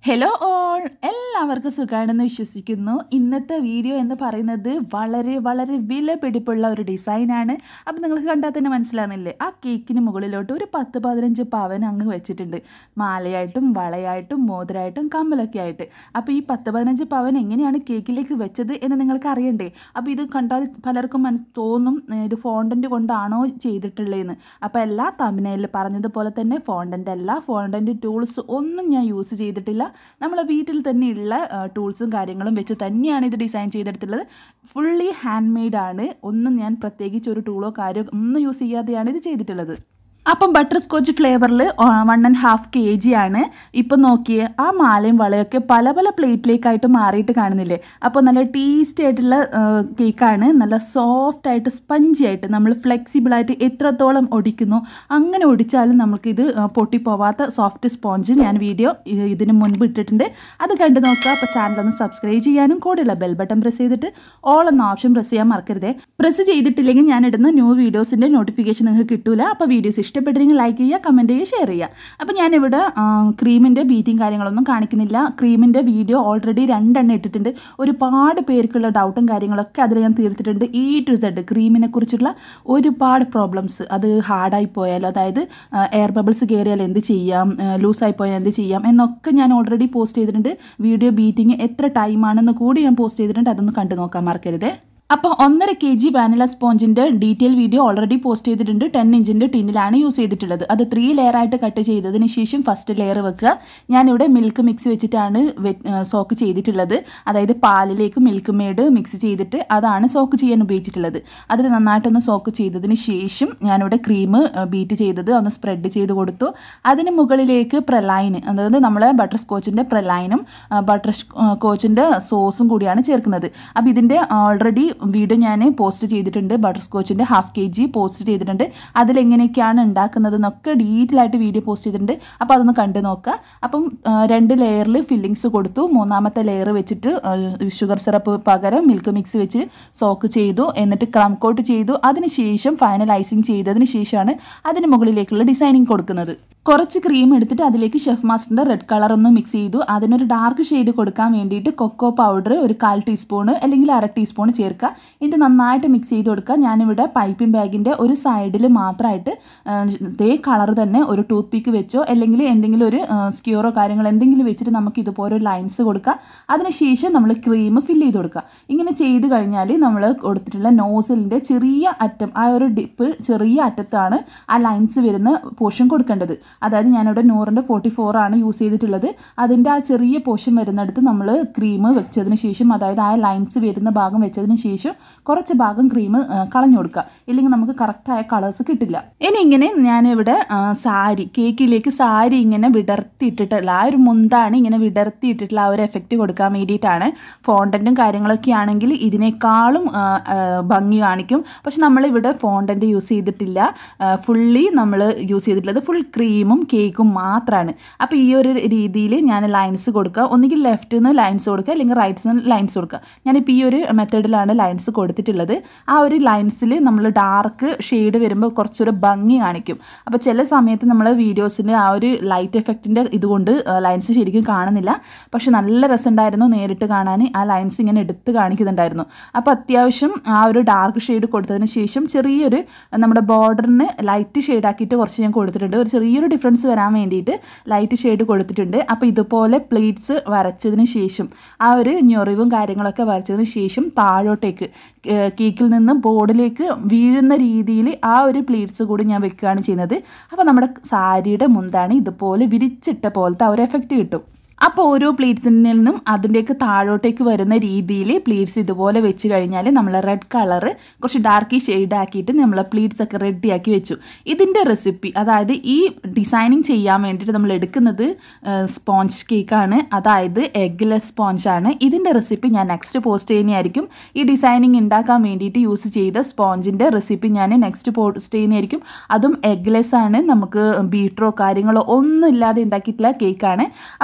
hello all എല്ലാവർക്കും സുഖമാണെന്ന് വിശ്വസിക്കുന്നു ഇന്നത്തെ വീഡിയോ എന്ന് പറയുന്നത് വളരെ വളരെ വില പിടിപ്പുള്ള ഒരു ഡിസൈനാണ് അപ്പോൾ നിങ്ങൾക്ക് കണ്ടാൽ തന്നെ മനസ്സിലാകുന്നില്ലേ ആ കേക്കിന് മുകളിലോട്ട് ഒരു പത്ത് പതിനഞ്ച് പവൻ അങ്ങ് വെച്ചിട്ടുണ്ട് മാലയായിട്ടും വളയായിട്ടും മോതിരായിട്ടും കമ്മലൊക്കെ ആയിട്ട് അപ്പോൾ ഈ പത്ത് പതിനഞ്ച് പവൻ എങ്ങനെയാണ് കേക്കിലേക്ക് വെച്ചത് എന്ന് നിങ്ങൾക്ക് അറിയണ്ടേ അപ്പോൾ ഇത് കണ്ടാൽ പലർക്കും മനസ് തോന്നും ഏ, ഇത് ഫോണ്ടൻ്റ് കൊണ്ടാണോ ചെയ്തിട്ടുള്ളതെന്ന് അപ്പോൾ എല്ലാ തമിനയിൽ പറഞ്ഞതുപോലെ തന്നെ ഫോണ്ടൻ്റ് അല്ല ഫോണ്ടൻ്റ് ടൂൾസ് ഒന്നും ഞാൻ യൂസ് ചെയ്തിട്ടില്ല നമ്മളെ വീട്ടിൽ തന്നെയുള്ള ടൂൾസും കാര്യങ്ങളും വെച്ച് തന്നെയാണ് ഇത് ഡിസൈൻ ചെയ്തെടുത്തുള്ളത് ഫുള്ളി ഹാൻഡ് മെയ്ഡ് ആണ് ഒന്നും ഞാൻ പ്രത്യേകിച്ച് ഒരു ടൂളോ കാര്യമോ ഒന്നും യൂസ് ചെയ്യാതെയാണ് ഇത് ചെയ്തിട്ടുള്ളത് അപ്പം ബട്ടർ സ്കോച്ച് ഫ്ലേവറിൽ one and half K G ആണ് ഇപ്പം നോക്കിയേ ആ മാലയും വളയൊക്കെ പല പല പ്ലേറ്റിലേക്കായിട്ട് മാറിയിട്ട് കാണുന്നില്ലേ അപ്പോൾ നല്ല ടേസ്റ്റി ആയിട്ടുള്ള കേക്കാണ് നല്ല സോഫ്റ്റ് ആയിട്ട് സ്പഞ്ചി ആയിട്ട് നമ്മൾ ഫ്ലെക്സിബിൾ ആയിട്ട് എത്രത്തോളം ഒടിക്കുന്നു അങ്ങനെ ഒടിച്ചാലും നമുക്കിത് ആ, പൊട്ടിപ്പോവാത്ത സോഫ്റ്റ് സ്പോഞ്ച് ഞാൻ വീഡിയോ ഇതിന് മുൻപ് ഇട്ടിട്ടുണ്ട് അത് കണ്ടു നോക്കുക അപ്പോൾ ചാനൽ ഒന്ന് സബ്സ്ക്രൈബ് ചെയ്യാനും കൂടെയുള്ള ബെൽ ബട്ടൺ പ്രസ് ചെയ്തിട്ട് ഓൾ എന്ന ഓപ്ഷൻ പ്രസ് ചെയ്യാൻ മറക്കരുതേ പ്രസ് ചെയ്തിട്ടില്ലെങ്കിൽ ഞാൻ ഇടുന്ന ന്യൂ വീഡിയോസിൻ്റെ നോട്ടിഫിക്കേഷൻ നിങ്ങൾക്ക് കിട്ടൂല അപ്പോൾ വീഡിയോസ് ഇഷ്ടപ്പെട്ടെങ്കിൽ ലൈക്ക് ചെയ്യുക കമൻറ്റ് ചെയ്യുക ഷെയർ ചെയ്യുക അപ്പോൾ ഞാനിവിടെ ക്രീമിൻ്റെ ബീറ്റിംഗ് കാര്യങ്ങളൊന്നും കാണിക്കുന്നില്ല ക്രീമിൻ്റെ വീഡിയോ ഓൾറെഡി രണ്ടെണ്ണം ഇട്ടിട്ടുണ്ട് ഒരുപാട് പേർക്കുള്ള ഡൗട്ടും കാര്യങ്ങളൊക്കെ അതിൽ ഞാൻ തീർത്തിട്ടുണ്ട് ഈ ടു സെഡ് ക്രീമിനെ കുറിച്ചുള്ള ഒരുപാട് പ്രോബ്ലംസ് അത് ഹാർഡായി പോയാലോ അതായത് എയർ ബബിൾസ് കയറിയാൽ എന്ത് ചെയ്യാം ലൂസായി പോയാൽ എന്ത് ചെയ്യാം എന്നൊക്കെ ഞാൻ ഓൾറെഡി പോസ്റ്റ് ചെയ്തിട്ടുണ്ട് വീഡിയോ ബീറ്റിംഗ് എത്ര ടൈമാണെന്ന് കൂടി ഞാൻ പോസ്റ്റ് ചെയ്തിട്ടുണ്ട് അതൊന്ന് കണ്ടു നോക്കാൻ മറക്കരുതേ അപ്പോൾ ഒന്നര കെ ജി വാനില സ്പോഞ്ചിൻ്റെ ഡീറ്റെയിൽ വീഡിയോ ഓൾറെഡി പോസ്റ്റ് ചെയ്തിട്ടുണ്ട് ടെൻ ഇഞ്ചിൻ്റെ ടിന്നിലാണ് യൂസ് ചെയ്തിട്ടുള്ളത് അത് ത്രീ ലെയർ ആയിട്ട് കട്ട് ചെയ്തതിന് ശേഷം ഫസ്റ്റ് ലെയർ വെക്കുക ഞാനിവിടെ മിൽക്ക് മിക്സ് വെച്ചിട്ടാണ് സോക്ക് ചെയ്തിട്ടുള്ളത് അതായത് പാലിലേക്ക് മിൽക്ക് മെയ്ഡ് മിക്സ് ചെയ്തിട്ട് അതാണ് സോക്ക് ചെയ്യാൻ ഉപയോഗിച്ചിട്ടുള്ളത് അതിൽ നന്നായിട്ടൊന്ന് സോക്ക് ചെയ്തതിന് ശേഷം ഞാനിവിടെ ക്രീം ബീറ്റ് ചെയ്തത് ഒന്ന് സ്പ്രെഡ് ചെയ്ത് കൊടുത്തു അതിന് മുകളിലേക്ക് പ്രലൈന് അതായത് നമ്മൾ ബട്ടർ സ്കോച്ചിൻ്റെ പ്രലൈനും ബട്ടർ സ്കോച്ചിൻ്റെ സോസും കൂടിയാണ് ചേർക്കുന്നത് അപ്പോൾ ഇതിൻ്റെ ഓൾറെഡി വീഡിയോ ഞാൻ പോസ്റ്റ് ചെയ്തിട്ടുണ്ട് ബട്ടർ സ്കോച്ചിൻ്റെ ഹാഫ് കെ ജി പോസ്റ്റ് ചെയ്തിട്ടുണ്ട് അതിലെങ്ങനെയൊക്കെയാണ് ഉണ്ടാക്കുന്നത് എന്നൊക്കെ ഡീറ്റെയിൽ ആയിട്ട് വീഡിയോ പോസ്റ്റ് ചെയ്തിട്ടുണ്ട് അപ്പോൾ അതൊന്ന് കണ്ടു നോക്കുക അപ്പം ആ, രണ്ട് ലെയറിൽ ഫില്ലിങ്സ് കൊടുത്തു മൂന്നാമത്തെ ലെയർ വെച്ചിട്ട് ഷുഗർ സിറപ്പ് പകരം മിൽക്ക് മിക്സ് വെച്ച് സോക്ക് ചെയ്തു എന്നിട്ട് ക്രം കോട്ട് ചെയ്തു അതിനുശേഷം ഫൈനലൈസിങ് ചെയ്തതിന് ശേഷമാണ് അതിന് മുകളിലേക്കുള്ള ഡിസൈനിങ് കൊടുക്കുന്നത് കുറച്ച് ക്രീം എടുത്തിട്ട് അതിലേക്ക് ഷെഫ് മാസ്റ്ററിൻ്റെ റെഡ് കളർ ഒന്ന് മിക്സ് ചെയ്തു അതിനൊരു ഡാർക്ക് ഷെയ്ഡ് കൊടുക്കാൻ വേണ്ടിയിട്ട് കൊക്കോ പൗഡർ ഒരു കാൽ ടീസ്പൂൺ അല്ലെങ്കിൽ അര ടീസ്പൂൺ ചേർക്കുക ഇത് നന്നായിട്ട് മിക്സ് ചെയ്ത് കൊടുക്കുക ഞാനിവിടെ പൈപ്പിംഗ് ബാഗിൻ്റെ ഒരു സൈഡിൽ മാത്രമായിട്ട് ഇതേ കളർ തന്നെ ഒരു ടൂത്ത് പിക്ക് വെച്ചോ അല്ലെങ്കിൽ എന്തെങ്കിലും ഒരു സ്ക്യൂറോ കാര്യങ്ങൾ എന്തെങ്കിലും വെച്ചിട്ട് നമുക്ക് ഇതുപോലെ ഒരു ലൈൻസ് കൊടുക്കുക അതിനുശേഷം നമ്മൾ ക്രീം ഫില്ല് ചെയ്ത് കൊടുക്കുക ഇങ്ങനെ ചെയ്ത് കഴിഞ്ഞാൽ നമ്മൾ കൊടുത്തിട്ടുള്ള നോസിലിൻ്റെ ചെറിയ അറ്റം ആ ഒരു ഡിപ്പ് ചെറിയ അറ്റത്താണ് ആ ലൈൻസ് വരുന്ന പോർഷൻ കൊടുക്കേണ്ടത് അതായത് ഞാനിവിടെ നൂറിൻ്റെ ഫോർട്ടി ഫോർ ആണ് യൂസ് ചെയ്തിട്ടുള്ളത് അതിൻ്റെ ആ ചെറിയ പോർഷൻ വരുന്നിടത്ത് നമ്മൾ ക്രീം വെച്ചതിന് ശേഷം അതായത് ആ ലൈൻസ് വരുന്ന ഭാഗം വെച്ചതിന് ശേഷം കുറച്ച് ഭാഗം ക്രീം കളഞ്ഞു കൊടുക്കുക ഇല്ലെങ്കിൽ നമുക്ക് കറക്റ്റായ കളേഴ്സ് കിട്ടില്ല ഇനി ഇങ്ങനെ ഞാനിവിടെ ആ, സാരി കേക്കിലേക്ക് സാരി ഇങ്ങനെ വിടർത്തിയിട്ടിട്ടുള്ള ആ ഒരു മുന്താണ് ഇങ്ങനെ വിടർത്തിയിട്ടിട്ടുള്ള ആ ഒരു എഫക്റ്റ് കൊടുക്കാൻ വേണ്ടിയിട്ടാണ് ഫോണ്ടൻറ്റും കാര്യങ്ങളൊക്കെ ആണെങ്കിൽ ഇതിനേക്കാളും ആ, ആ, ഭംഗി കാണിക്കും പക്ഷെ നമ്മളിവിടെ ഫോണ്ടൻറ്റ് യൂസ് ചെയ്തിട്ടില്ല ഫുള്ളി നമ്മൾ യൂസ് ചെയ്തിട്ടുള്ളത് ഫുൾ ക്രീമും കേക്കും മാത്രമാണ് അപ്പോൾ ഈ ഒരു രീതിയിൽ ഞാൻ ലൈൻസ് കൊടുക്കുക ഒന്നുകിൽ ലെഫ്റ്റിൽ നിന്ന് ലൈൻസ് കൊടുക്കുക അല്ലെങ്കിൽ റൈറ്റ്സിൽ നിന്ന് ലൈൻസ് കൊടുക്കുക ഞാനിപ്പോൾ ഈ ഒരു മെത്തേഡിലാണ് ലൈൻസ് കൊടുത്തിട്ടുള്ളത് ആ ഒരു ലൈൻസിൽ നമ്മൾ ഡാർക്ക് ഷെയ്ഡ് വരുമ്പോൾ കുറച്ചൊരു ഭംഗി കാണിക്കും അപ്പോൾ ചില സമയത്ത് നമ്മൾ വീഡിയോസിൻ്റെ ആ ഒരു ലൈറ്റ് എഫക്റ്റിൻ്റെ ഇതുകൊണ്ട് ലൈൻസ് ശരിക്കും കാണുന്നില്ല പക്ഷെ നല്ല രസമുണ്ടായിരുന്നു നേരിട്ട് കാണാൻ ആ ലൈൻസ് ഇങ്ങനെ എടുത്ത് കാണിക്കുന്നുണ്ടായിരുന്നു അപ്പോൾ അത്യാവശ്യം ആ ഒരു ഡാർക്ക് ഷെയ്ഡ് കൊടുത്തതിന് ശേഷം ചെറിയൊരു നമ്മുടെ ബോർഡറിന് ലൈറ്റ് ഷെയ്ഡ് ആക്കിയിട്ട് കുറച്ച് ഞാൻ കൊടുത്തിട്ടുണ്ട് ഒരു ചെറിയൊരു ഡിഫറൻസ് വരാൻ വേണ്ടിയിട്ട് ലൈറ്റ് ഷെയ്ഡ് കൊടുത്തിട്ടുണ്ട് അപ്പോൾ ഇതുപോലെ പ്ലേറ്റ്സ് വരച്ചതിന് ശേഷം ആ ഒരു ഞൊറിവും കാര്യങ്ങളൊക്കെ വരച്ചതിന് ശേഷം താഴോട്ടേക്ക് ഏഹ് കേക്കിൽ നിന്ന് ബോർഡിലേക്ക് വീഴുന്ന രീതിയിൽ ആ ഒരു പ്ലേറ്റ്സ് കൂടി ഞാൻ വെക്കുകയാണ് ചെയ്യുന്നത് അപ്പോൾ നമ്മുടെ സാരിയുടെ മുന്താണ് ഇതുപോലെ വിരിച്ചിട്ട പോലത്തെ ആ ഒരു എഫക്റ്റ് കിട്ടും അപ്പോൾ ഓരോ പ്ലേറ്റ്സിൽ നിന്നും അതിൻ്റെയൊക്കെ താഴോട്ടേക്ക് വരുന്ന രീതിയിൽ പ്ലേറ്റ്സ് ഇതുപോലെ വെച്ച് കഴിഞ്ഞാൽ നമ്മൾ റെഡ് കളറ് കുറച്ച് ഡാർക്ക് ഷെയ്ഡ് ആക്കിയിട്ട് നമ്മൾ പ്ലേറ്റ്സ് ഒക്കെ റെഡിയാക്കി വെച്ചു ഇതിൻ്റെ റെസിപ്പി അതായത് ഈ ഡിസൈനിങ് ചെയ്യാൻ വേണ്ടിയിട്ട് നമ്മൾ എടുക്കുന്നത് സ്പോഞ്ച് കേക്കാണ് അതായത് എഗ്ലെസ് സ്പോഞ്ചാണ് ഇതിൻ്റെ റെസിപ്പി ഞാൻ നെക്സ്റ്റ് പോസ്റ്റ് ചെയ്യുന്നതായിരിക്കും ഈ ഡിസൈനിങ് ഉണ്ടാക്കാൻ വേണ്ടിയിട്ട് യൂസ് ചെയ്ത സ്പോഞ്ചിൻ്റെ റെസിപ്പി ഞാൻ നെക്സ്റ്റ് പോസ്റ്റ് ചെയ്യുന്നതായിരിക്കും അതും എഗ്ലെസ് ആണ് നമുക്ക് ബീറ്ററോ കാര്യങ്ങളോ ഒന്നും ഇല്ലാതെ ഉണ്ടാക്കിയിട്ടുള്ള കേക്കാണ് അപ്പോൾ അതിലേക്ക്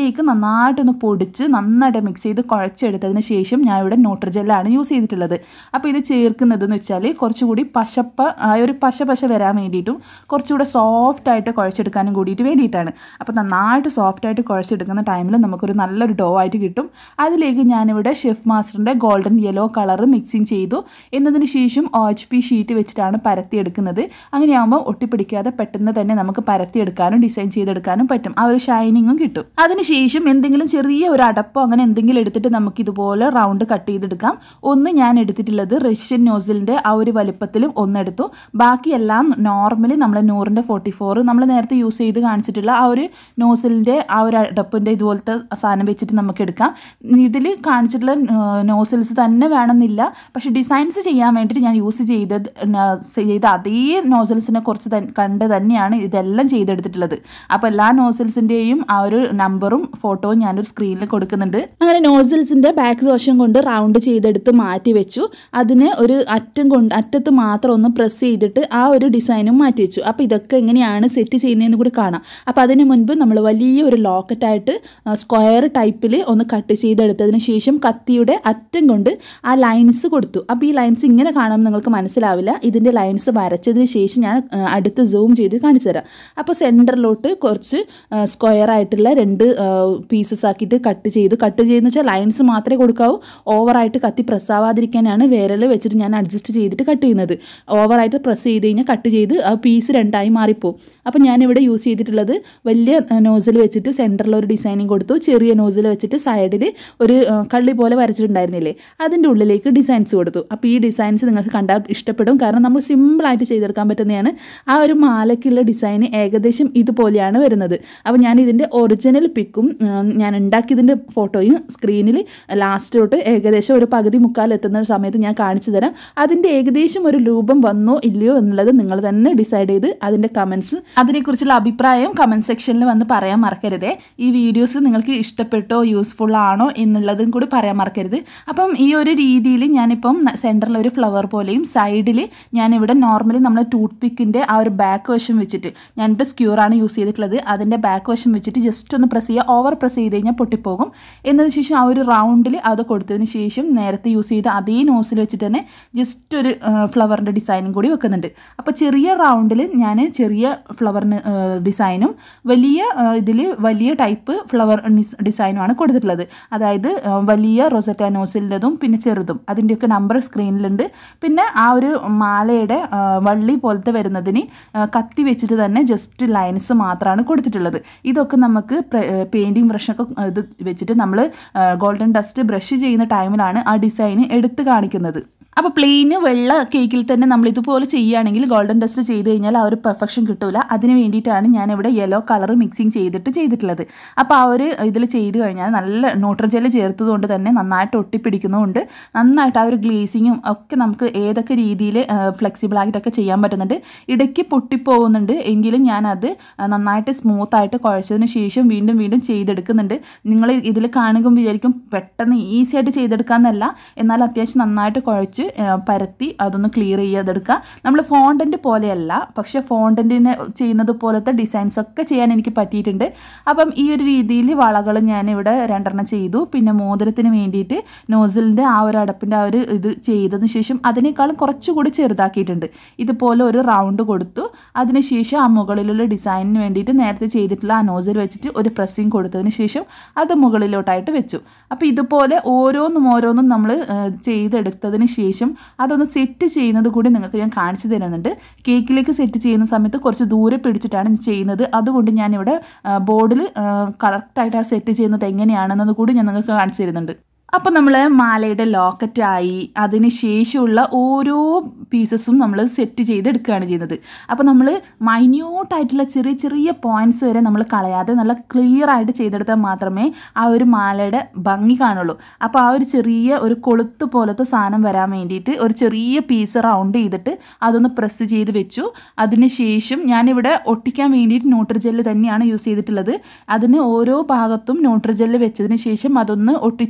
അതിലേക്ക് നന്നായിട്ടൊന്ന് പൊടിച്ച് നന്നായിട്ട് മിക്സ് ചെയ്ത് കുഴച്ചെടുത്തതിന് ശേഷം ഞാൻ ഇവിടെ ന്യൂട്രജെല്ലാണ് യൂസ് ചെയ്തിട്ടുള്ളത് അപ്പോൾ ഇത് ചേർക്കുന്നതെന്ന് വെച്ചാൽ കുറച്ചുകൂടി പശപ്പ ആ ഒരു പശ പശ വരാൻ വേണ്ടിയിട്ടും കുറച്ചുകൂടെ സോഫ്റ്റ് ആയിട്ട് കുഴച്ചെടുക്കാനും കൂടിയിട്ട് വേണ്ടിയിട്ടാണ് അപ്പോൾ നന്നായിട്ട് സോഫ്റ്റ് ആയിട്ട് കുഴച്ചെടുക്കുന്ന ടൈമിൽ നമുക്കൊരു നല്ലൊരു ഡോ ആയിട്ട് കിട്ടും അതിലേക്ക് ഞാനിവിടെ ഷെഫ് മാസ്റ്ററിൻ്റെ ഗോൾഡൻ യെല്ലോ കളർ മിക്സിങ് ചെയ്തു എന്നതിന് ശേഷം ഒ എച്ച് പി ഷീറ്റ് വെച്ചിട്ടാണ് പരത്തിയെടുക്കുന്നത് അങ്ങനെയാകുമ്പോൾ ഒട്ടിപ്പിടിക്കാതെ പെട്ടെന്ന് തന്നെ നമുക്ക് പരത്തിയെടുക്കാനും ഡിസൈൻ ചെയ്തെടുക്കാനും പറ്റും ആ ഒരു ഷൈനിങ്ങും കിട്ടും അതിനുശേഷം എന്തെങ്കിലും ചെറിയ ഒരു അടപ്പോ അങ്ങനെ എന്തെങ്കിലും എടുത്തിട്ട് നമുക്ക് ഇതുപോലെ റൗണ്ട് കട്ട് ചെയ്തെടുക്കാം ഒന്ന് ഞാൻ എടുത്തിട്ടുള്ളത് റഷ്യൻ നോസിലിൻ്റെ ആ ഒരു വലിപ്പത്തിലും ഒന്നെടുത്തു ബാക്കിയെല്ലാം നോർമലി നമ്മൾ നൂറിൻ്റെ ഫോർട്ടി ഫോർ നമ്മൾ നേരത്തെ യൂസ് ചെയ്ത് കാണിച്ചിട്ടുള്ള ആ ഒരു നോസിലിൻ്റെ ആ ഒരു അടപ്പിൻ്റെ ഇതുപോലത്തെ സാധനം വെച്ചിട്ട് നമുക്ക് എടുക്കാം ഇതിൽ കാണിച്ചിട്ടുള്ള നോസിൽസ് തന്നെ വേണമെന്നില്ല പക്ഷേ ഡിസൈൻസ് ചെയ്യാൻ വേണ്ടിയിട്ട് ഞാൻ യൂസ് ചെയ്തത് ചെയ്ത അതേ നോസിൽസിനെ കുറച്ച് തൻ- കണ്ട് തന്നെയാണ് ഇതെല്ലാം ചെയ്തെടുത്തിട്ടുള്ളത് അപ്പോൾ എല്ലാ നോസിൽസിൻ്റെയും ആ ഒരു നമ്പറും ഫോട്ടോയും ഞാനൊരു സ്ക്രീനിൽ കൊടുക്കുന്നുണ്ട് അങ്ങനെ നോസിൽസിൻ്റെ ബാക്ക് വശം കൊണ്ട് റൗണ്ട് ചെയ്തെടുത്ത് മാറ്റി വെച്ചു അതിന് ഒരു അറ്റം കൊണ്ട് അറ്റത്ത് മാത്രം ഒന്ന് പ്രസ് ചെയ്തിട്ട് ആ ഒരു ഡിസൈനും മാറ്റി വെച്ചു അപ്പോൾ ഇതൊക്കെ എങ്ങനെയാണ് സെറ്റ് ചെയ്യുന്നതെന്ന് കൂടി കാണാം അപ്പോൾ അതിന് മുൻപ് നമ്മൾ വലിയ ഒരു ലോക്കറ്റായിട്ട് സ്ക്വയർ ടൈപ്പിൽ ഒന്ന് കട്ട് ചെയ്തെടുത്തതിന് ശേഷം കത്തിയുടെ അറ്റം കൊണ്ട് ആ ലൈൻസ് കൊടുത്തു അപ്പോൾ ഈ ലൈൻസ് ഇങ്ങനെ കാണുമ്പോൾ നിങ്ങൾക്ക് മനസ്സിലാവില്ല ഇതിൻ്റെ ലൈൻസ് വരച്ചതിന് ശേഷം ഞാൻ ആ, അടുത്ത് സൂം ചെയ്ത് കാണിച്ചു തരാം അപ്പോൾ സെൻറ്ററിലോട്ട് കുറച്ച് സ്ക്വയർ ആയിട്ടുള്ള രണ്ട് പീസസ് ആക്കിയിട്ട് കട്ട് ചെയ്തു കട്ട് ചെയ്യുന്ന വെച്ചാൽ ലൈൻസ് മാത്രമേ കൊടുക്കാവൂ ഓവറായിട്ട് കത്തി പ്രസ് ആവാതിരിക്കാനാണ് വിരൽ വെച്ചിട്ട് ഞാൻ അഡ്ജസ്റ്റ് ചെയ്തിട്ട് കട്ട് ചെയ്യുന്നത് ഓവറായിട്ട് പ്രസ് ചെയ്ത് കഴിഞ്ഞാൽ കട്ട് ചെയ്ത് ആ പീസ് രണ്ടായി മാറിപ്പോവും അപ്പോൾ ഞാനിവിടെ യൂസ് ചെയ്തിട്ടുള്ളത് വലിയ നോസിൽ വെച്ചിട്ട് സെൻറ്ററിൽ ഒരു ഡിസൈനിങ് കൊടുത്തു ചെറിയ നോസിൽ വെച്ചിട്ട് സൈഡിൽ ഒരു ആ, കള്ളി പോലെ വരച്ചിട്ടുണ്ടായിരുന്നില്ലേ അതിൻ്റെ ഉള്ളിലേക്ക് ഡിസൈൻസ് കൊടുത്തു അപ്പോൾ ഈ ഡിസൈൻസ് നിങ്ങൾക്ക് കണ്ടാൽ ഇഷ്ടപ്പെടും കാരണം നമ്മൾ സിമ്പിളായിട്ട് ചെയ്തെടുക്കാൻ പറ്റുന്നതാണ് ആ ഒരു മാലയ്ക്കുള്ള ഡിസൈൻ ഏകദേശം ഇതുപോലെയാണ് വരുന്നത് അപ്പോൾ ഞാൻ ഇതിൻ്റെ ഒറിജിനൽ പിക്കും ഞാൻ ഉണ്ടാക്കിയതിൻ്റെ ഫോട്ടോയും സ്ക്രീനിൽ ലാസ്റ്റ് തൊട്ട് ഏകദേശം ഒരു പകുതി മുക്കാൽ എത്തുന്ന സമയത്ത് ഞാൻ കാണിച്ചു തരാം അതിൻ്റെ ഏകദേശം ഒരു രൂപം വന്നോ ഇല്ലയോ എന്നുള്ളത് നിങ്ങൾ തന്നെ ഡിസൈഡ് ചെയ്ത് അതിൻ്റെ കമൻസ് അതിനെക്കുറിച്ചുള്ള അഭിപ്രായം കമൻറ്റ് സെക്ഷനിൽ വന്ന് പറയാൻ മറക്കരുതേ ഈ വീഡിയോസ് നിങ്ങൾക്ക് ഇഷ്ടപ്പെട്ടോ യൂസ്ഫുൾ ആണോ എന്നുള്ളതും കൂടി പറയാൻ മറക്കരുത് അപ്പം ഈ ഒരു രീതിയിൽ ഞാനിപ്പം സെൻറ്ററിൽ ഒരു ഫ്ലവർ പോലെയും സൈഡിൽ ഞാനിവിടെ നോർമലി നമ്മൾ ടൂത്ത് പിക്കിൻ്റെ ആ ഒരു ബാക്ക് വശം വെച്ചിട്ട് ഞാനിവിടെ സ്ക്യൂറാണ് യൂസ് ചെയ്തിട്ടുള്ളത് അതിൻ്റെ ബാക്ക് വശം വെച്ചിട്ട് ജസ്റ്റ് ഒന്ന് പ്രസ് ചെയ്യുക ഓവർ പ്രസ് ചെയ്ത് കഴിഞ്ഞാൽ പൊട്ടിപ്പോകും എന്നതിന് ശേഷം ആ ഒരു റൗണ്ടിൽ അത് കൊടുത്തതിന് ശേഷം നേരത്തെ യൂസ് ചെയ്ത അതേ നോസിൽ വെച്ചിട്ട് തന്നെ ജസ്റ്റ് ഒരു ഫ്ലവറിൻ്റെ ഡിസൈനും കൂടി വെക്കുന്നുണ്ട് അപ്പോൾ ചെറിയ റൗണ്ടിൽ ഞാൻ ചെറിയ ഫ്ലവറിന് ഡിസൈനും വലിയ ഇതിൽ വലിയ ടൈപ്പ് ഫ്ലവർ ഡിസൈനുമാണ് കൊടുത്തിട്ടുള്ളത് അതായത് ആ, വലിയ റൊസറ്റ നോസിൻ്റെതും പിന്നെ ചെറുതും അതിൻ്റെയൊക്കെ നമ്പർ സ്ക്രീനിലുണ്ട് പിന്നെ ആ ഒരു മാലയുടെ ആ, വള്ളി പോലത്തെ വരുന്നതിന് ആ, കത്തി വെച്ചിട്ട് തന്നെ ജസ്റ്റ് ലൈൻസ് മാത്രമാണ് കൊടുത്തിട്ടുള്ളത് ഇതൊക്കെ നമുക്ക് പെയിൻറ്റിങ് ബ്രഷൊക്കെ ഇത് വെച്ചിട്ട് നമ്മൾ ഗോൾഡൻ ഡസ്റ്റ് ബ്രഷ് ചെയ്യുന്ന ടൈമിലാണ് ആ ഡിസൈൻ എടുത്ത് കാണിക്കുന്നത് അപ്പോൾ പ്ലെയിന് വെള്ള കേക്കിൽ തന്നെ നമ്മൾ ഇതുപോലെ ചെയ്യുകയാണെങ്കിൽ ഗോൾഡൻ ഡസ്റ്റ് ചെയ്ത് കഴിഞ്ഞാൽ ആ ഒരു പെർഫെക്ഷൻ കിട്ടില്ല അതിന് വേണ്ടിയിട്ടാണ് ഞാനിവിടെ യെല്ലോ കളർ മിക്സിങ് ചെയ്തിട്ട് ചെയ്തിട്ടുള്ളത് അപ്പോൾ ആ ഒരു ഇതിൽ ചെയ്ത് കഴിഞ്ഞാൽ നല്ല ന്യൂട്രജൽ ചേർത്തതുകൊണ്ട് തന്നെ നന്നായിട്ട് ഒട്ടിപ്പിടിക്കുന്നതുകൊണ്ട് നന്നായിട്ട് ആ ഒരു ഗ്ലേസിങ്ങും ഒക്കെ നമുക്ക് ഏതൊക്കെ രീതിയിൽ ഫ്ലെക്സിബിൾ ആയിട്ടൊക്കെ ചെയ്യാൻ പറ്റുന്നുണ്ട് ഇടയ്ക്ക് പൊട്ടിപ്പോകുന്നുണ്ട് എങ്കിലും ഞാനത് നന്നായിട്ട് സ്മൂത്ത് ആയിട്ട് കുഴച്ചതിന് ശേഷം വീണ്ടും വീണ്ടും ചെയ്തെടുക്കുന്നുണ്ട് നിങ്ങൾ ഇതിൽ കാണുമ്പോൾ വിചാരിക്കും പെട്ടെന്ന് ഈസി ആയിട്ട് ചെയ്തെടുക്കാമെന്നല്ല എന്നാൽ അത്യാവശ്യം നന്നായിട്ട് കുഴച്ച് ആ, പരത്തി അതൊന്ന് ക്ലിയർ ചെയ്തെടുക്കുക നമ്മൾ ഫോണ്ടൻറ്റ് പോലെയല്ല പക്ഷേ ഫോണ്ടൻറ്റിനെ ചെയ്യുന്നത് പോലത്തെ ഡിസൈൻസ് ഒക്കെ ചെയ്യാൻ എനിക്ക് പറ്റിയിട്ടുണ്ട് അപ്പം ഈ ഒരു രീതിയിൽ വളകൾ ഞാനിവിടെ രണ്ടെണ്ണം ചെയ്തു പിന്നെ മോതിരത്തിന് വേണ്ടിയിട്ട് നോസിലിൻ്റെ ആ ഒരു അടപ്പിൻ്റെ ആ ഒരു ഇത് ചെയ്തതിന് ശേഷം അതിനേക്കാളും കുറച്ചുകൂടി ചെറുതാക്കിയിട്ടുണ്ട് ഇതുപോലെ ഒരു റൗണ്ട് കൊടുത്തു അതിനുശേഷം ആ മുകളിലുള്ള ഡിസൈനിന് വേണ്ടിയിട്ട് നേരത്തെ ചെയ്തിട്ടുള്ള ആ നോസിൽ വെച്ചിട്ട് ഒരു പ്രസ്സിങ് കൊടുത്തതിന് ശേഷം അത് മുകളിലോട്ടായിട്ട് വെച്ചു അപ്പോൾ ഇതുപോലെ ഓരോന്നും ഓരോന്നും നമ്മൾ ചെയ്തെടുത്തതിന് ശേഷം അതൊന്ന് സെറ്റ് ചെയ്യുന്നത് കൂടി നിങ്ങൾക്ക് ഞാൻ കാണിച്ചു തരുന്നുണ്ട് കേക്കിലേക്ക് സെറ്റ് ചെയ്യുന്ന സമയത്ത് കുറച്ച് ദൂരെ പിടിച്ചിട്ടാണ് ഞാൻ ചെയ്യുന്നത് അതുകൊണ്ട് ഞാനിവിടെ ബോർഡിൽ കറക്റ്റായിട്ട് ആ സെറ്റ് ചെയ്യുന്നത് എങ്ങനെയാണെന്നത് കൂടി ഞാൻ നിങ്ങൾക്ക് കാണിച്ചു തരുന്നുണ്ട് അപ്പോൾ നമ്മൾ മാലയുടെ ലോക്കറ്റായി അതിന് ശേഷമുള്ള ഓരോ പീസസും നമ്മൾ സെറ്റ് ചെയ്തെടുക്കുകയാണ് ചെയ്യുന്നത് അപ്പോൾ നമ്മൾ മൈന്യൂട്ടായിട്ടുള്ള ചെറിയ ചെറിയ പോയിന്റ്സ് വരെ നമ്മൾ കളയാതെ നല്ല ക്ലിയർ ആയിട്ട് ചെയ്തെടുത്താൽ മാത്രമേ ആ ഒരു മാലയുടെ ഭംഗി കാണുള്ളൂ അപ്പോൾ ആ ഒരു ചെറിയ ഒരു കൊളുത്ത് പോലത്തെ സാധനം വരാൻ വേണ്ടിയിട്ട് ഒരു ചെറിയ പീസ് റൗണ്ട് ചെയ്തിട്ട് അതൊന്ന് പ്രസ് ചെയ്ത് വെച്ചു അതിന് ശേഷം ഞാനിവിടെ ഒട്ടിക്കാൻ വേണ്ടിയിട്ട് ന്യൂട്രിജെല്ല് തന്നെയാണ് യൂസ് ചെയ്തിട്ടുള്ളത് അതിന് ഓരോ ഭാഗത്തും ന്യൂട്രിജെല്ല് വെച്ചതിന് ശേഷം അതൊന്ന് ഒട്ടിച്ച് കൊടുക്കുമ്പോൾ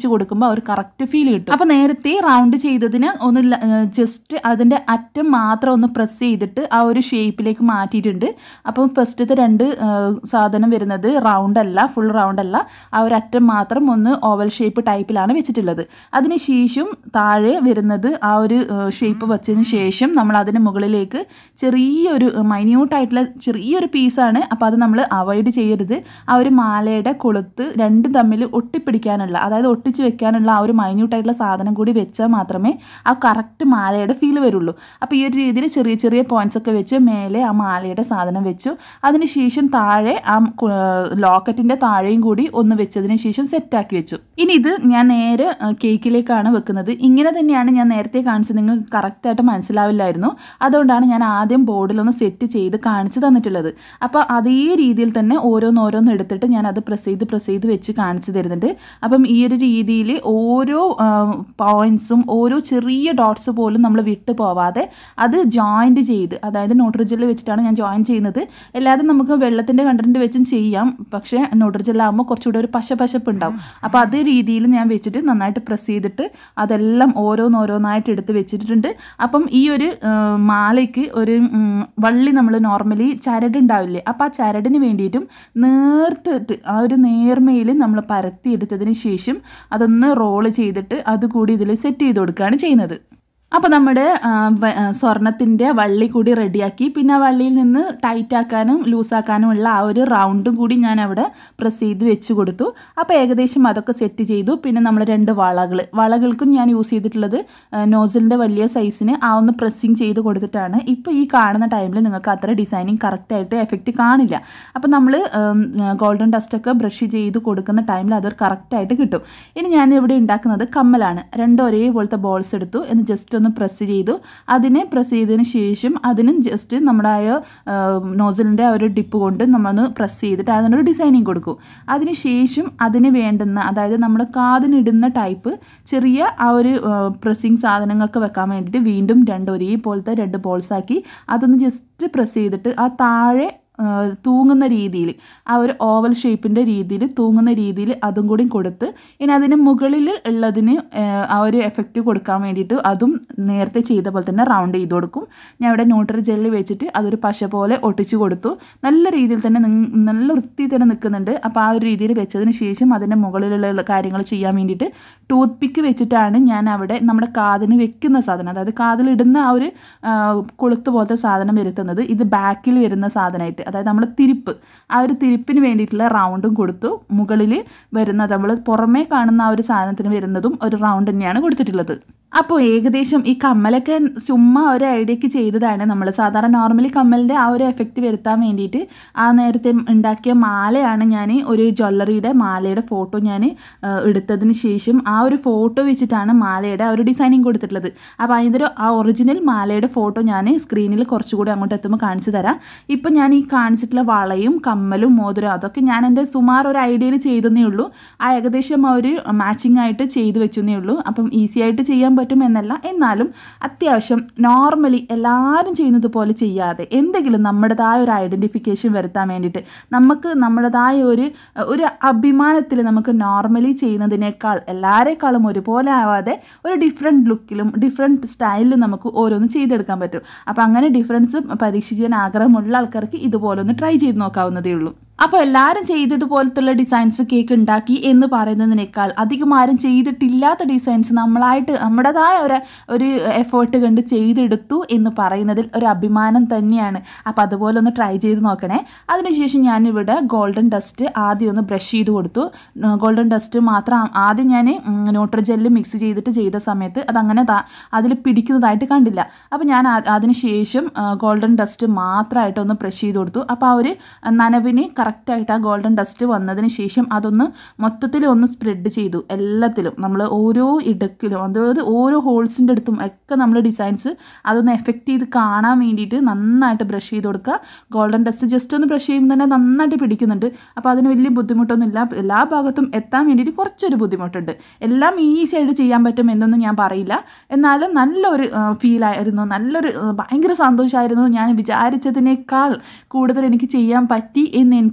ആ ഒരു കറക്റ്റ് ഫീൽ കിട്ടും അപ്പോൾ നേരത്തെ റൗണ്ട് ചെയ്തതിന് ഒന്ന് ജസ്റ്റ് അതിൻ്റെ അറ്റം മാത്രം ഒന്ന് പ്രസ് ചെയ്തിട്ട് ആ ഒരു ഷേപ്പിലേക്ക് മാറ്റിയിട്ടുണ്ട് അപ്പം ഫസ്റ്റത്തെ രണ്ട് ആ, സാധനം വരുന്നത് റൗണ്ട് അല്ല ഫുൾ റൗണ്ട് അല്ല ആ ഒരു അറ്റം മാത്രം ഒന്ന് ഓവൽ ഷേപ്പ് ടൈപ്പിലാണ് വെച്ചിട്ടുള്ളത് അതിന് ശേഷം താഴെ വരുന്നത് ആ ഒരു ഷേപ്പ് വെച്ചതിന് ശേഷം നമ്മൾ അതിന് മുകളിലേക്ക് ചെറിയൊരു മൈന്യൂട്ടായിട്ടുള്ള ചെറിയൊരു പീസാണ് അപ്പോൾ അത് നമ്മൾ അവോയ്ഡ് ചെയ്യരുത് ആ ഒരു മാലയുടെ കൊളുത്ത് രണ്ടും തമ്മിൽ ഒട്ടിപ്പിടിക്കാനുള്ള അതായത് ഒട്ടിച്ച് വെക്കാനുള്ള ആ ഒരു മൈന്യൂട്ടായിട്ടുള്ള സാധനം കൂടി വെച്ചാൽ മാത്രമേ ആ കറക്റ്റ് മാലയുടെ ഫീൽ വരുള്ളൂ അപ്പോൾ ഈ ഒരു രീതിയിൽ ചെറിയ ചെറിയ പോയിന്റ്സ് ഒക്കെ വെച്ച് മേലെ ആ മാലയുടെ സാധനം വെച്ചു അതിന് ശേഷം താഴെ ആ ലോക്കറ്റിൻ്റെ താഴെയും കൂടി ഒന്ന് വെച്ചതിന് ശേഷം സെറ്റാക്കി വെച്ചു ഇനി ഇത് ഞാൻ നേരെ ആ, കേക്കിലേക്കാണ് വെക്കുന്നത് ഇങ്ങനെ തന്നെയാണ് ഞാൻ നേരത്തെ കാണിച്ചത് നിങ്ങൾക്ക് കറക്റ്റായിട്ട് മനസ്സിലാവില്ലായിരുന്നു അതുകൊണ്ടാണ് ഞാൻ ആദ്യം ബോർഡിലൊന്ന് സെറ്റ് ചെയ്ത് കാണിച്ചു തന്നിട്ടുള്ളത് അപ്പോൾ അതേ രീതിയിൽ തന്നെ ഓരോന്നോരോന്ന് എടുത്തിട്ട് ഞാൻ അത് പ്രസ് ചെയ്ത് പ്രസ് ചെയ്ത് വെച്ച് കാണിച്ചു തരുന്നുണ്ട് അപ്പം ഈ ഒരു രീതിയിൽ ഓരോ പോയിന്റ്സും ഓരോ ചെറിയ ഡോട്ട്സ് പോലും നമ്മൾ വിട്ടു പോവാതെ അത് ജോയിൻറ്റ് ചെയ്ത് അതായത് നോട്രിജൽ വെച്ചിട്ടാണ് ഞാൻ ജോയിൻ ചെയ്യുന്നത് എല്ലാതും നമുക്ക് വെള്ളത്തിൻ്റെ കണ്ടന്റ് വെച്ചും ചെയ്യാം പക്ഷേ നോട്രിജൽ ആകുമ്പോൾ കുറച്ചുകൂടെ ഒരു പശ പശപ്പ് ഉണ്ടാവും അപ്പോൾ അതേ രീതിയിൽ ഞാൻ വെച്ചിട്ട് നന്നായിട്ട് പ്രസ് ചെയ്തിട്ട് അതെല്ലാം ഓരോന്നോരോന്നായിട്ട് എടുത്ത് വെച്ചിട്ടുണ്ട് അപ്പം ഈ ഒരു ആ, മാലയ്ക്ക് ഒരു ഉം, വള്ളി നമ്മൾ നോർമലി ചരട് ഉണ്ടാവില്ലേ അപ്പോൾ ആ ചരടിന് വേണ്ടിയിട്ടും നേർത്തിട്ട് ആ ഒരു നേർമയിൽ നമ്മൾ പരത്തി എടുത്തതിന് ശേഷം അതൊന്ന് റോള് ചെയ്തിട്ട് അതുകൂടി ഇതിൽ സെറ്റ് ചെയ്ത് കൊടുക്കുകയാണ് ചെയ്യുന്നത് അപ്പോൾ നമ്മുടെ സ്വർണത്തിൻ്റെ വള്ളി കൂടി റെഡിയാക്കി പിന്നെ ആ വള്ളിയിൽ നിന്ന് ടൈറ്റ് ആക്കാനും ലൂസാക്കാനും ഉള്ള ആ ഒരു റൗണ്ടും കൂടി ഞാൻ അവിടെ പ്രസ് ചെയ്ത് വെച്ച് കൊടുത്തു അപ്പോൾ ഏകദേശം അതൊക്കെ സെറ്റ് ചെയ്തു പിന്നെ നമ്മൾ രണ്ട് വളകൾ വളകൾക്കും ഞാൻ യൂസ് ചെയ്തിട്ടുള്ളത് നോസിലിൻ്റെ വലിയ സൈസിന് ആ ഒന്ന് പ്രസ്സിങ് ചെയ്ത് കൊടുത്തിട്ടാണ് ഇപ്പോൾ ഈ കാണുന്ന ടൈമിൽ നിങ്ങൾക്ക് അത്ര ഡിസൈനിങ് കറക്റ്റായിട്ട് എഫക്റ്റ് കാണില്ല അപ്പോൾ നമ്മൾ ഗോൾഡൻ ഡസ്റ്റൊക്കെ ബ്രഷ് ചെയ്ത് കൊടുക്കുന്ന ടൈമിൽ അതൊരു കറക്റ്റായിട്ട് കിട്ടും ഇനി ഞാൻ ഇവിടെ ഉണ്ടാക്കുന്നത് കമ്മലാണ് രണ്ടും ഒരേപോലത്തെ ബോൾസ് എടുത്തു എന്ന് ജസ്റ്റ് ഒന്ന് പ്രസ് ചെയ്തു അതിനെ പ്രസ് ചെയ്തതിന് ശേഷം അതിനും ജസ്റ്റ് നമ്മുടെ ആ നോസിലിൻ്റെ ആ ഒരു ഡിപ്പ് കൊണ്ട് നമ്മളൊന്ന് പ്രസ് ചെയ്തിട്ട് അതിനൊരു ഡിസൈനിങ് കൊടുക്കും അതിന് ശേഷം അതിന് വേണ്ടുന്ന അതായത് നമ്മുടെ കാതിനിടുന്ന ടൈപ്പ് ചെറിയ ആ ഒരു പ്രസ്സിങ് സാധനങ്ങൾക്ക് വെക്കാൻ വേണ്ടിയിട്ട് വീണ്ടും രണ്ട് ഒരേപോലത്തെ രണ്ട് ബോൾസ് ആക്കി അതൊന്ന് ജസ്റ്റ് പ്രസ് ചെയ്തിട്ട് ആ താഴെ ആ, തൂങ്ങുന്ന രീതിയിൽ ആ ഒരു ഓവൽ ഷേപ്പിൻ്റെ രീതിയിൽ തൂങ്ങുന്ന രീതിയിൽ അതും കൂടി കൊടുത്ത് ഇനി അതിന് മുകളിൽ ഉള്ളതിന് ആ, ആ ഒരു എഫക്റ്റ് കൊടുക്കാൻ വേണ്ടിയിട്ട് അതും നേരത്തെ ചെയ്ത പോലെ തന്നെ റൗണ്ട് ചെയ്ത് കൊടുക്കും ഞാൻ ഇവിടെ ന്യൂട്രൽ ജെല്ല് വെച്ചിട്ട് അതൊരു പശ പോലെ ഒട്ടിച്ച് കൊടുത്തു നല്ല രീതിയിൽ തന്നെ നിങ്ങ- നല്ല വൃത്തി തന്നെ നിൽക്കുന്നുണ്ട് അപ്പോൾ ആ ഒരു രീതിയിൽ വെച്ചതിന് ശേഷം അതിൻ്റെ മുകളിലുള്ള കാര്യങ്ങൾ ചെയ്യാൻ വേണ്ടിയിട്ട് ടൂത്ത് പിക്ക് വെച്ചിട്ടാണ് ഞാൻ അവിടെ നമ്മുടെ കാതിന് വെക്കുന്ന സാധനം അതായത് കാതിലിടുന്ന ആ ഒരു ആ, കൊളുത്ത് പോലത്തെ സാധനം വരുത്തുന്നത് ഇത് ബാക്കിൽ വരുന്ന സാധനമായിട്ട് അതായത് നമ്മൾ തിരിപ്പ് ആ ഒരു തിരിപ്പിന് വേണ്ടിയിട്ടുള്ള റൗണ്ടും കൊടുത്തു മുകളിൽ വരുന്ന നമ്മൾ പുറമേ കാണുന്ന ആ ഒരു സാധനത്തിന് വരുന്നതും ഒരു റൗണ്ട് തന്നെയാണ് കൊടുത്തിട്ടുള്ളത് അപ്പോൾ ഏകദേശം ഈ കമ്മലൊക്കെ ചുമ്മാ ഒരു ഐഡിയക്ക് ചെയ്തതാണ് നമ്മൾ സാധാരണ നോർമലി കമ്മലിൻ്റെ ആ ഒരു എഫക്റ്റ് വരുത്താൻ വേണ്ടിയിട്ട് ആ നേരത്തെ ഉണ്ടാക്കിയ മാലയാണ് ഞാൻ ഒരു ജ്വല്ലറിയുടെ മാലയുടെ ഫോട്ടോ ഞാൻ എടുത്തതിന് ശേഷം ആ ഒരു ഫോട്ടോ വെച്ചിട്ടാണ് മാലയുടെ ആ ഒരു ഡിസൈനിങ് കൊടുത്തിട്ടുള്ളത് അപ്പോൾ അതിൻ്റെ ഒരു ആ ഒറിജിനൽ മാലയുടെ ഫോട്ടോ ഞാൻ സ്ക്രീനിൽ കുറച്ചുകൂടി അങ്ങോട്ട് എത്തുമ്പോൾ കാണിച്ചു തരാം ഇപ്പം ഞാൻ ഈ കാണിച്ചിട്ടുള്ള വളയും കമ്മലും മോതിരം അതൊക്കെ ഞാൻ എൻ്റെ സുമാർ ഒരു ഐഡിയയിൽ ചെയ്തെന്നേ ഉള്ളൂ ആ ഏകദേശം ആ ഒരു മാച്ചിങ് ആയിട്ട് ചെയ്ത് വെച്ചെന്നേ ഉള്ളൂ അപ്പം ഈസി ആയിട്ട് ചെയ്യാൻ പറ്റും എന്നല്ല എന്നാലും അത്യാവശ്യം നോർമലി എല്ലാവരും ചെയ്യുന്നത് പോലെ ചെയ്യാതെ എന്തെങ്കിലും നമ്മുടേതായ ഒരു ഐഡൻറ്റിഫിക്കേഷൻ വരുത്താൻ വേണ്ടിയിട്ട് നമുക്ക് നമ്മുടേതായ ഒരു ഒരു അഭിമാനത്തിൽ നമുക്ക് നോർമലി ചെയ്യുന്നതിനേക്കാൾ എല്ലാവരെക്കാളും ഒരുപോലെ ആവാതെ ഒരു ഡിഫറെൻറ്റ് ലുക്കിലും ഡിഫറെൻറ്റ് സ്റ്റൈലിലും നമുക്ക് ഓരോന്ന് ചെയ്തെടുക്കാൻ പറ്റും അപ്പോൾ അങ്ങനെ ഡിഫറൻസ് പരീക്ഷിക്കാൻ ആഗ്രഹമുള്ള ആൾക്കാർക്ക് ഇതുപോലെ ഒന്ന് ട്രൈ ചെയ്ത് നോക്കാവുന്നതേ ഉള്ളൂ അപ്പോൾ എല്ലാവരും ചെയ്തതുപോലത്തുള്ള ഡിസൈൻസ് കേക്ക് ഉണ്ടാക്കി എന്ന് പറയുന്നതിനേക്കാൾ അധികം ആരും ചെയ്തിട്ടില്ലാത്ത ഡിസൈൻസ് നമ്മളായിട്ട് നമ്മുടേതായ ഒരു ഒരു എഫേർട്ട് കണ്ട് ചെയ്തെടുത്തു എന്ന് പറയുന്നതിൽ ഒരു അഭിമാനം തന്നെയാണ് അപ്പോൾ അതുപോലെ ഒന്ന് ട്രൈ ചെയ്ത് നോക്കണേ അതിനുശേഷം ഞാനിവിടെ ഗോൾഡൻ ഡസ്റ്റ് ആദ്യം ഒന്ന് ബ്രഷ് ചെയ്ത് കൊടുത്തു ഗോൾഡൻ ഡസ്റ്റ് മാത്രം ആദ്യം ഞാൻ ന്യൂട്രൽ ജെല്ല് മിക്സ് ചെയ്തിട്ട് ചെയ്ത സമയത്ത് അതങ്ങനെ അതിൽ പിടിക്കുന്നതായിട്ട് കണ്ടില്ല അപ്പോൾ ഞാൻ ആ- അതിന് ശേഷം ഗോൾഡൻ ഡസ്റ്റ് മാത്രമായിട്ട് ഒന്ന് ബ്രഷ് ചെയ്ത് കൊടുത്തു അപ്പോൾ ആ ഒരു നനവിന് കറക്റ്റായിട്ട് ആ ഗോൾഡൻ ഡസ്റ്റ് വന്നതിന് ശേഷം അതൊന്ന് മൊത്തത്തിൽ ഒന്ന് സ്പ്രെഡ് ചെയ്തു എല്ലാത്തിലും നമ്മൾ ഓരോ ഇടക്കിലും അതായത് ഓരോ ഹോൾസിൻ്റെ അടുത്തും ഒക്കെ നമ്മൾ ഡിസൈൻസ് അതൊന്ന് എഫക്റ്റ് ചെയ്ത് കാണാൻ വേണ്ടിയിട്ട് നന്നായിട്ട് ബ്രഷ് ചെയ്ത് കൊടുക്കുക ഗോൾഡൻ ഡസ്റ്റ് ജസ്റ്റ് ഒന്ന് ബ്രഷ് ചെയ്യുമ്പോൾ തന്നെ നന്നായിട്ട് പിടിക്കുന്നുണ്ട് അപ്പോൾ അതിന് വലിയ ബുദ്ധിമുട്ടൊന്നുമില്ല എല്ലാ ഭാഗത്തും എത്താൻ വേണ്ടിയിട്ട് കുറച്ചൊരു ബുദ്ധിമുട്ടുണ്ട് എല്ലാം ഈസി ആയിട്ട് ചെയ്യാൻ പറ്റും എന്നൊന്നും ഞാൻ പറയില്ല എന്നാലും നല്ലൊരു ഫീലായിരുന്നു നല്ലൊരു ആ, ഭയങ്കര സന്തോഷമായിരുന്നു ഞാൻ വിചാരിച്ചതിനേക്കാൾ കൂടുതൽ എനിക്ക് ചെയ്യാൻ പറ്റി എന്ന് എനിക്ക്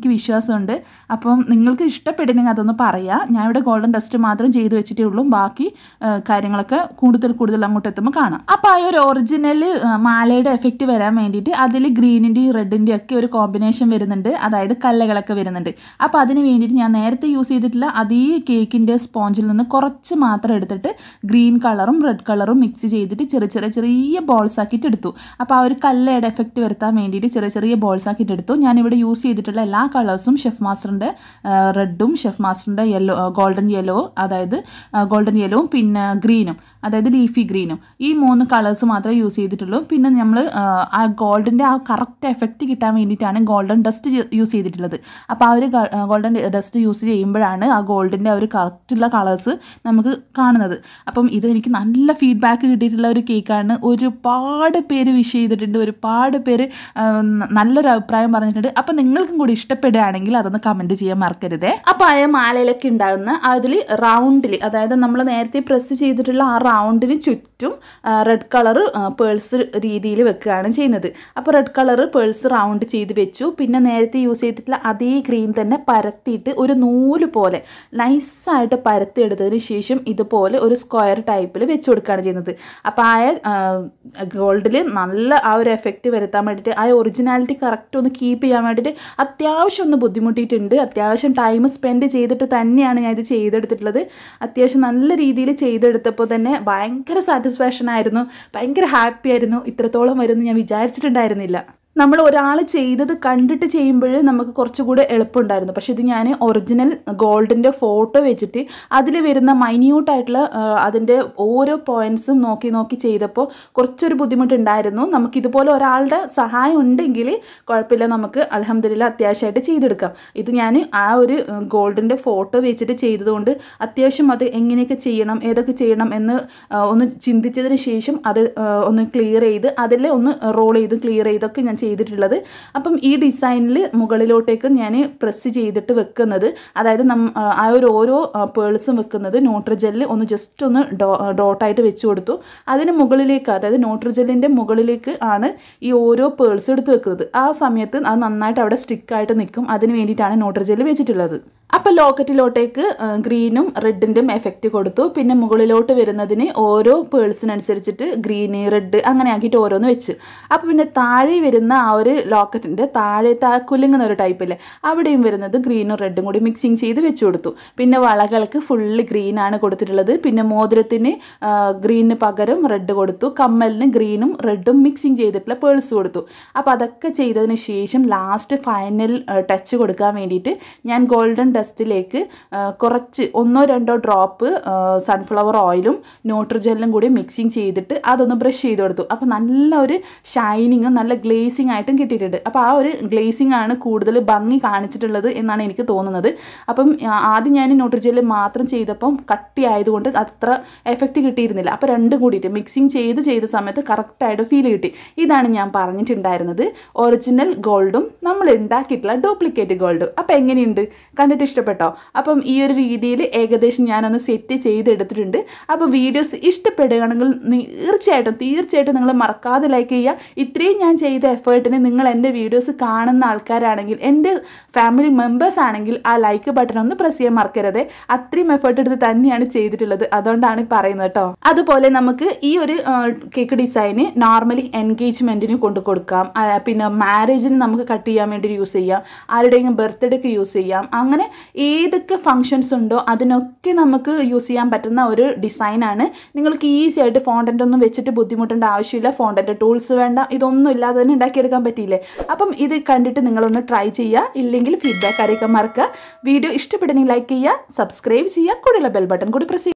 എനിക്ക് വിശ്വാസമുണ്ട് അപ്പം നിങ്ങൾക്ക് ഇഷ്ടപ്പെടുന്നെങ്കിൽ അതൊന്ന് പറയാം ഞാൻ ഇവിടെ ഗോൾഡൻ ഡസ്റ്റ് മാത്രം ചെയ്ത് വെച്ചിട്ടേ ഉള്ളൂ ബാക്കി ആ, കാര്യങ്ങളൊക്കെ കൂടുതൽ കൂടുതൽ അങ്ങോട്ട് എത്തുമ്പോൾ കാണാം അപ്പോൾ ആ ഒരു ഒറിജിനൽ മാലയുടെ എഫക്റ്റ് വരാൻ വേണ്ടിയിട്ട് അതിൽ ഗ്രീനിൻ്റെയും റെഡിൻ്റെയും ഒക്കെ ഒരു കോമ്പിനേഷൻ വരുന്നുണ്ട് അതായത് കല്ലകളൊക്കെ വരുന്നുണ്ട് അപ്പോൾ അതിന് വേണ്ടിയിട്ട് ഞാൻ നേരത്തെ യൂസ് ചെയ്തിട്ടുള്ള അതേ കേക്കിൻ്റെ സ്പോഞ്ചിൽ നിന്ന് കുറച്ച് മാത്രം എടുത്തിട്ട് ഗ്രീൻ കളറും റെഡ് കളറും മിക്സ് ചെയ്തിട്ട് ചെറിയ ചെറിയ ചെറിയ ബോൾസ് ആക്കിയിട്ട് എടുത്തു അപ്പോൾ ആ ഒരു കല്ലയുടെ എഫക്റ്റ് വരുത്താൻ വേണ്ടിയിട്ട് ചെറിയ ചെറിയ ബോൾസ് ആക്കിയിട്ട് എടുത്തു ഞാനിവിടെ യൂസ് ചെയ്തിട്ടുള്ള എല്ലാ കളേഴ്സും ഷെഫ് മാസ്റ്ററിൻ്റെ റെഡും ഷെഫ് മാസ്റ്ററിൻ്റെ യെല്ലോ ഗോൾഡൻ യെല്ലോ അതായത് ഗോൾഡൻ യെല്ലോവും പിന്നെ ഗ്രീനും അതായത് ലീഫി ഗ്രീനും ഈ മൂന്ന് കളേഴ്സ് മാത്രമേ യൂസ് ചെയ്തിട്ടുള്ളൂ പിന്നെ നമ്മൾ ആ ഗോൾഡിൻ്റെ ആ കറക്റ്റ് എഫക്റ്റ് കിട്ടാൻ വേണ്ടിയിട്ടാണ് ഗോൾഡൻ ഡസ്റ്റ് യൂസ് ചെയ്തിട്ടുള്ളത് അപ്പോൾ ആ ഒരു ഗോൾഡൻ ഡസ്റ്റ് യൂസ് ചെയ്യുമ്പോഴാണ് ആ ഗോൾഡിൻ്റെ ആ ഒരു കറക്റ്റുള്ള കളേഴ്സ് നമുക്ക് കാണുന്നത് അപ്പം ഇത് എനിക്ക് നല്ല ഫീഡ്ബാക്ക് കിട്ടിയിട്ടുള്ള ഒരു കേക്കാണ് ഒരുപാട് പേര് വിഷ് ചെയ്തിട്ടുണ്ട് ഒരുപാട് പേര് ആ, ന- നല്ലൊരു അഭിപ്രായം പറഞ്ഞിട്ടുണ്ട് അപ്പം നിങ്ങൾക്കും കൂടി ഇഷ്ടപ്പെടുകയാണെങ്കിൽ അതൊന്ന് കമൻറ്റ് ചെയ്യാൻ മറക്കരുതേ അപ്പോൾ ആ മാലയിലൊക്കെ ഉണ്ടാകുന്ന അതിൽ റൗണ്ടിൽ അതായത് നമ്മൾ നേരത്തെ പ്രസ് ചെയ്തിട്ടുള്ള ആ റൗണ്ടിന് ചുറ്റും റെഡ് കളർ പേൾസ് രീതിയിൽ വെക്കുകയാണ് ചെയ്യുന്നത് അപ്പോൾ റെഡ് കളർ പേൾസ് റൗണ്ട് ചെയ്ത് വെച്ചു പിന്നെ നേരത്തെ യൂസ് ചെയ്തിട്ടുള്ള അതേ ക്രീം തന്നെ പരത്തിയിട്ട് ഒരു നൂല് പോലെ നൈസായിട്ട് പരത്തി എടുത്തതിന് ശേഷം ഇതുപോലെ ഒരു സ്ക്വയർ ടൈപ്പിൽ വെച്ച് കൊടുക്കുകയാണ് ചെയ്യുന്നത് അപ്പോൾ ആ ഗോൾഡിൽ നല്ല ആ ഒരു എഫക്റ്റ് വരുത്താൻ വേണ്ടിയിട്ട് ആ ഒറിജിനാലിറ്റി കറക്റ്റ് ഒന്ന് കീപ്പ് ചെയ്യാൻ വേണ്ടിയിട്ട് അത്യാവശ്യം ഒന്ന് ബുദ്ധിമുട്ടിയിട്ടുണ്ട് അത്യാവശ്യം ടൈം സ്പെൻഡ് ചെയ്തിട്ട് തന്നെയാണ് ഞാൻ ഇത് ചെയ്തെടുത്തിട്ടുള്ളത് അത്യാവശ്യം നല്ല രീതിയിൽ ചെയ്തെടുത്തപ്പോൾ തന്നെ ഭയങ്കര സാറ്റിസ്ഫാക്ഷൻ ആയിരുന്നു ഭയങ്കര ഹാപ്പി ആയിരുന്നു ഇത്രത്തോളം വരുമെന്ന് ഞാൻ വിചാരിച്ചിട്ടുണ്ടായിരുന്നില്ല നമ്മൾ ഒരാൾ ചെയ്തത് കണ്ടിട്ട് ചെയ്യുമ്പോൾ നമുക്ക് കുറച്ചുകൂടെ എളുപ്പമുണ്ടായിരുന്നു പക്ഷെ ഇത് ഞാൻ ഒറിജിനൽ ഗോൾഡിൻ്റെ ഫോട്ടോ വെച്ചിട്ട് അതിൽ വരുന്ന മൈന്യൂട്ടായിട്ടുള്ള അതിൻ്റെ ഓരോ പോയിൻറ്സും നോക്കി നോക്കി ചെയ്തപ്പോൾ കുറച്ചൊരു ബുദ്ധിമുട്ടുണ്ടായിരുന്നു നമുക്ക് ഇതുപോലെ ഒരാളുടെ സഹായം ഉണ്ടെങ്കിൽ കുഴപ്പമില്ല നമുക്ക് അലഹമ്മദില്ല അത്യാവശ്യമായിട്ട് ചെയ്തെടുക്കാം ഇത് ഞാൻ ആ ഒരു ഗോൾഡിൻ്റെ ഫോട്ടോ വെച്ചിട്ട് ചെയ്തതുകൊണ്ട് അത്യാവശ്യം അത് എങ്ങനെയൊക്കെ ചെയ്യണം ഏതൊക്കെ ചെയ്യണം എന്ന് ആ, ഒന്ന് ചിന്തിച്ചതിന് ശേഷം അത് ആ, ഒന്ന് ക്ലിയർ ചെയ്ത് അതിൽ ഒന്ന് റോൾ ചെയ്ത് ക്ലിയർ ചെയ്തൊക്കെ ഞാൻ ചെയ്തിട്ടുള്ളത് അപ്പം ഈ ഡിസൈനിൽ മുകളിലോട്ടേക്ക് ഞാൻ പ്രസ് ചെയ്തിട്ട് വെക്കുന്നത് അതായത് നം ആ ഒരു ഓരോ പേൾസും വെക്കുന്നത് നോട്രിജെല്ലിൽ ഒന്ന് ജസ്റ്റ് ഒന്ന് ഡോ ഡോട്ടായിട്ട് വെച്ച് കൊടുത്തു അതിന് മുകളിലേക്ക് അതായത് നോട്രിജെല്ലിൻ്റെ മുകളിലേക്ക് ആണ് ഈ ഓരോ പേൾസ് എടുത്ത് വെക്കുന്നത് ആ സമയത്ത് അത് നന്നായിട്ട് അവിടെ സ്റ്റിക്കായിട്ട് നിൽക്കും അതിന് വേണ്ടിയിട്ടാണ് നോട്രിജെല്ല് വെച്ചിട്ടുള്ളത് അപ്പോൾ ലോക്കറ്റിലോട്ടേക്ക് ഗ്രീനും റെഡിൻ്റെയും എഫക്റ്റ് കൊടുത്തു പിന്നെ മുകളിലോട്ട് വരുന്നതിന് ഓരോ പേൾസിനനുസരിച്ചിട്ട് ഗ്രീന് റെഡ് അങ്ങനെ ആക്കിയിട്ട് ഓരോന്ന് വെച്ച് അപ്പോൾ പിന്നെ താഴെ വരുന്ന ആ ഒരു ലോക്കറ്റിൻ്റെ താഴത്തെ ആ കുലുങ്ങുന്ന ഒരു ടൈപ്പില്ലേ അവിടെയും വരുന്നത് ഗ്രീനും റെഡും കൂടി മിക്സിങ് ചെയ്ത് വെച്ച് കൊടുത്തു പിന്നെ വളകൾക്ക് ഫുള്ള് ഗ്രീനാണ് കൊടുത്തിട്ടുള്ളത് പിന്നെ മോതിരത്തിന് ഗ്രീനിന് പകരം റെഡ് കൊടുത്തു കമ്മലിന് ഗ്രീനും റെഡും മിക്സിങ് ചെയ്തിട്ടുള്ള പേൾസ് കൊടുത്തു അപ്പോൾ അതൊക്കെ ചെയ്തതിന് ശേഷം ലാസ്റ്റ് ഫൈനൽ ടച്ച് കൊടുക്കാൻ വേണ്ടിയിട്ട് ഞാൻ ഗോൾഡൻ ഡസ്റ്റിലേക്ക് കുറച്ച് ഒന്നോ രണ്ടോ ഡ്രോപ്പ് സൺഫ്ലവർ ഓയിലും ന്യൂട്രിജെല്ലും കൂടി മിക്സിങ് ചെയ്തിട്ട് അതൊന്ന് ബ്രഷ് ചെയ്ത് കൊടുത്തു അപ്പോൾ നല്ല ഒരു ഷൈനിങ്ങും നല്ല ഗ്ലേസിങ് ആയിട്ടും കിട്ടിയിട്ടുണ്ട് അപ്പോൾ ആ ഒരു ഗ്ലേസിങ് ആണ് കൂടുതൽ ഭംഗി കാണിച്ചിട്ടുള്ളത് എന്നാണ് എനിക്ക് തോന്നുന്നത് അപ്പം ആ, ആദ്യം ഞാൻ ന്യൂട്രിജെല്ല് മാത്രം ചെയ്തപ്പം കട്ടി ആയതുകൊണ്ട് അത്ര എഫക്റ്റ് കിട്ടിയിരുന്നില്ല അപ്പോൾ രണ്ടും കൂടിയിട്ട് മിക്സിങ് ചെയ്ത് ചെയ്ത സമയത്ത് കറക്റ്റായിട്ട് ഫീൽ കിട്ടി ഇതാണ് ഞാൻ പറഞ്ഞിട്ടുണ്ടായിരുന്നത് ഒറിജിനൽ ഗോൾഡും നമ്മൾ ഉണ്ടാക്കിയിട്ടുള്ള ഡ്യൂപ്ലിക്കേറ്റ് ഗോൾഡും അപ്പോൾ എങ്ങനെയുണ്ട് കണ്ടിട്ട് ഇഷ്ടപ്പെട്ടോ അപ്പം ഈ ഒരു രീതിയിൽ ഏകദേശം ഞാനൊന്ന് സെറ്റ് ചെയ്തെടുത്തിട്ടുണ്ട് അപ്പോൾ വീഡിയോസ് ഇഷ്ടപ്പെടുകയാണെങ്കിൽ തീർച്ചയായിട്ടും തീർച്ചയായിട്ടും നിങ്ങൾ മറക്കാതെ ലൈക്ക് ചെയ്യുക ഇത്രയും ഞാൻ ചെയ്ത എഫേർട്ടിന് നിങ്ങൾ എൻ്റെ വീഡിയോസ് കാണുന്ന ആൾക്കാരാണെങ്കിൽ എൻ്റെ ഫാമിലി മെമ്പേഴ്സ് ആണെങ്കിൽ ആ ലൈക്ക് ബട്ടൺ ഒന്ന് പ്രസ് ചെയ്യാൻ മറക്കരുത് അത്രയും എഫേർട്ട് എടുത്ത് തന്നെയാണ് ചെയ്തിട്ടുള്ളത് അതുകൊണ്ടാണ് പറയുന്നത് കേട്ടോ അതുപോലെ നമുക്ക് ഈ ഒരു കേക്ക് ഡിസൈന് നോർമലി എൻഗേജ്മെൻറ്റിന് കൊണ്ടു കൊടുക്കാം ആ, പിന്നെ മാരേജിന് നമുക്ക് കട്ട് ചെയ്യാൻ വേണ്ടി യൂസ് ചെയ്യാം ആരുടെയെങ്കിലും ബർത്ത്ഡേക്ക് യൂസ് ചെയ്യാം അങ്ങനെ ഏതൊക്കെ ഫങ്ഷൻസ് ഉണ്ടോ അതിനൊക്കെ നമുക്ക് യൂസ് ചെയ്യാൻ പറ്റുന്ന ഒരു ഡിസൈനാണ് നിങ്ങൾക്ക് ഈസി ആയിട്ട് ഫോണ്ടൻ്റ് ഒന്നും വെച്ചിട്ട് ബുദ്ധിമുട്ടേണ്ട ആവശ്യമില്ല ഫോണ്ടൻ്റ് ടൂൾസ് വേണ്ട ഇതൊന്നും ഇല്ലാതെ തന്നെ ഉണ്ടാക്കിയെടുക്കാൻ പറ്റിയില്ലേ അപ്പം ഇത് കണ്ടിട്ട് നിങ്ങളൊന്ന് ട്രൈ ചെയ്യുക ഇല്ലെങ്കിൽ ഫീഡ്ബാക്ക് അറിയിക്കാൻ മറക്കുക വീഡിയോ ഇഷ്ടപ്പെടുന്നെങ്കിൽ ലൈക്ക് ചെയ്യുക സബ്സ്ക്രൈബ് ചെയ്യുക കൂടെയുള്ള ബെൽ ബട്ടൺ കൂടി പ്രസ്